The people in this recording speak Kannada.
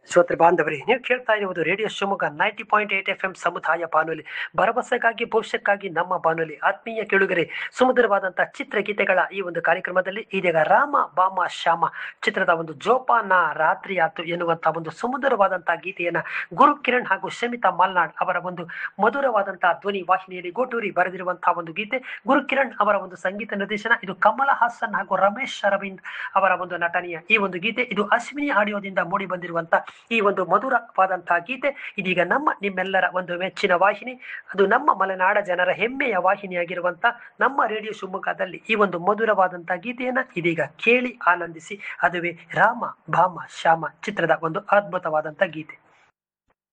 ಶ್ರೋತೃ ಬಾಂಧವರೇ ನೀವು ಕೇಳ್ತಾ ಇರುವುದು radio Shivamogga ninety point eight F M ಸಮುದಾಯ ಬಾನುಲಿ ಭರವಸೆಗಾಗಿ ಭವಿಷ್ಯಕ್ಕಾಗಿ ನಮ್ಮ ಬಾನುಲಿ ಆತ್ಮೀಯ ಕೇಳುಗರೆ ಸುಮಧುರವಾದಂತಹ ಚಿತ್ರಗೀತೆಗಳ ಈ ಒಂದು ಕಾರ್ಯಕ್ರಮದಲ್ಲಿ ಇದೀಗ ರಾಮ ಬಾಮ ಶ್ಯಾಮ ಚಿತ್ರದ ಒಂದು ಜೋಪಾನ ರಾತ್ರಿ ಆತು ಎನ್ನುವಂತಹ ಒಂದು ಸುಮಧುರವಾದಂತಹ ಗೀತೆಯನ್ನ ಗುರು ಕಿರಣ್ ಹಾಗೂ ಶಮಿತಾ ಮಲ್ನಾಡ್ ಅವರ ಒಂದು ಮಧುರವಾದಂತಹ ಧ್ವನಿ ವಾಹಿನಿಯಲ್ಲಿ ಗೋಟೂರಿ ಬರೆದಿರುವಂತಹ ಒಂದು ಗೀತೆ ಗುರು ಕಿರಣ್ ಅವರ ಒಂದು ಸಂಗೀತ ನಿರ್ದೇಶನ ಇದು ಕಮಲ ಹಾಸನ್ ಹಾಗೂ ರಮೇಶ್ ಅರವಿಂದ್ ಅವರ ಒಂದು ನಟನೆಯ ಈ ಒಂದು ಗೀತೆ ಇದು ಅಶ್ವಿನಿ ಆಡಿಯೋದಿಂದ ಮೂಡಿ ಬಂದಿರುವಂತ ಈ ಒಂದು ಮಧುರವಾದಂತಹ ಗೀತೆ ಇದೀಗ ನಮ್ಮ ನಿಮ್ಮೆಲ್ಲರ ಒಂದು ಮೆಚ್ಚಿನ ವಾಹಿನಿ ಅದು ನಮ್ಮ ಮಲೆನಾಡ ಜನರ ಹೆಮ್ಮೆಯ ವಾಹಿನಿಯಾಗಿರುವಂತ ನಮ್ಮ ರೇಡಿಯೋ ಶಿವಮೊಗ್ಗದಲ್ಲಿ ಈ ಒಂದು ಮಧುರವಾದಂತಹ ಗೀತೆಯನ್ನ ಇದೀಗ ಕೇಳಿ ಆನಂದಿಸಿ ಅದುವೇ ರಾಮ ಭಾಮ ಶ್ಯಾಮ ಚಿತ್ರದ ಒಂದು ಅದ್ಭುತವಾದಂತಹ ಗೀತೆ